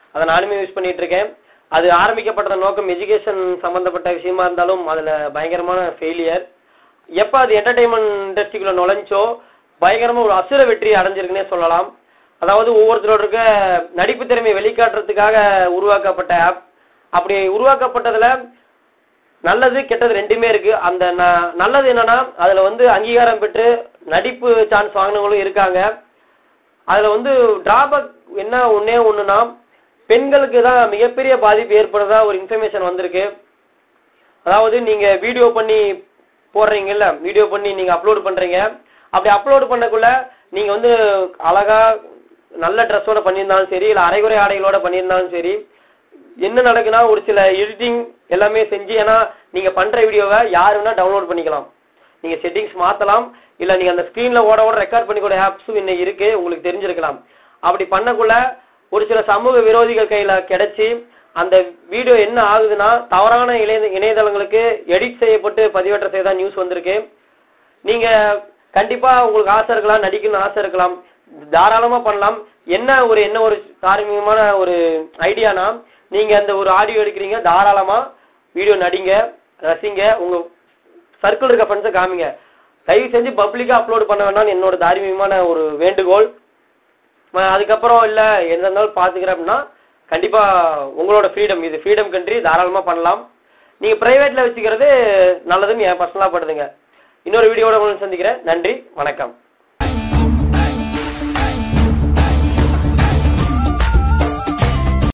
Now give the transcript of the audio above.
அதை நானுமே யூஸ் பண்ணிட்டு இருக்கேன் அது ஆரம்பிக்கப்பட்ட நோக்கம் எஜுகேஷன் சம்பந்தப்பட்ட விஷயமா இருந்தாலும் அதுல பயங்கரமான ஃபெயிலியர் எப்ப அது என்டர்டைன்மெண்ட் இண்டஸ்ட்ரிக்குள்ள நுழைஞ்சோ பயங்கரமா ஒரு அசுர வெற்றி அடைஞ்சிருக்குன்னே சொல்லலாம் அதாவது ஒவ்வொருத்தரோட இருக்க நடிப்பு திறமையை வெளிக்காட்டுறதுக்காக உருவாக்கப்பட்ட ஆப் அப்படி உருவாக்கப்பட்டதுல நல்லது கெட்டது ரெண்டுமே இருக்கு அந்த ந- நல்லது என்னன்னா அதுல வந்து அங்கீகாரம் பெற்று நடிப்பு சான்ஸ் வாங்கினவங்களும் இருக்காங்க அதுல வந்து டிராபேக் என்ன ஒண்ணே ஒண்ணுனா பெண்களுக்கு தான் மிகப்பெரிய பாதிப்பு ஏற்படுறதா ஒரு இன்ஃபர்மேஷன் வந்திருக்கு அதாவது நீங்க வீடியோ பண்ணி போடுறீங்கல்ல வீடியோ பண்ணி நீங்க அப்லோட் பண்றீங்க அப்படி அப்லோட் பண்ணக்குள்ள நீங்க வந்து அழகா நல்ல ட்ரெஸ்ஸோட பண்ணியிருந்தாலும் சரி இல்ல அரைகுறை ஆடைகளோட பண்ணியிருந்தாலும் சரி என்ன நடக்குன்னா ஒரு சில எடிட்டிங் எல்லாமே செஞ்சு ஏன்னா நீங்க பண்ற வீடியோவை யாரு வேணா டவுன்லோட் பண்ணிக்கலாம் நீங்க செட்டிங்ஸ் மாத்தலாம் இல்ல நீங்க அந்த ஸ்கிரீன்ல ஓட ஓட ரெக்கார்ட் பண்ணிக்கூட ஆப்ஸும் இன்னும் இருக்கு உங்களுக்கு தெரிஞ்சிருக்கலாம் அப்படி பண்ணக்குள்ள ஒரு சில சமூக விரோதிகள் கையில கிடைச்சி அந்த வீடியோ என்ன ஆகுதுன்னா தவறான இணைய இணையதளங்களுக்கு எடிட் செய்யப்பட்டு பதிவேற்றம் செய்தா நியூஸ் வந்திருக்கு நீங்க கண்டிப்பா உங்களுக்கு ஆசை இருக்கலாம் நடிக்கணும்னு ஆசை இருக்கலாம் தாராளமா பண்ணலாம் என்ன ஒரு என்ன ஒரு தார்மீகமான ஒரு ஐடியானா நீங்க அந்த ஒரு ஆடியோ எடுக்கிறீங்க தாராளமா வீடியோ நடிங்க ரசிங்க உங்க சர்க்கிள் இருக்க ஃப்ரெண்ட்ஸை காமிங்க தயவு செஞ்சு பப்ளிக்கா அப்லோட் பண்ண வேண்டாம்னு என்னோட தார்மீகமான ஒரு வேண்டுகோள் ம- அதுக்கப்புறம் இல்ல எந்த இருந்தாலும் பாத்துக்கிறேன் அப்படின்னா கண்டிப்பா உங்களோட ஃப்ரீடம் இது ஃப்ரீடம் கண்ட்ரி தாராளமா பண்ணலாம் நீங்க பிரைவேட்ல வச்சுக்கிறது நல்லதுன்னு என் பர்சனலா படுதுங்க இன்னொரு வீடியோட உங்களை சந்திக்கிறேன் நன்றி வணக்கம்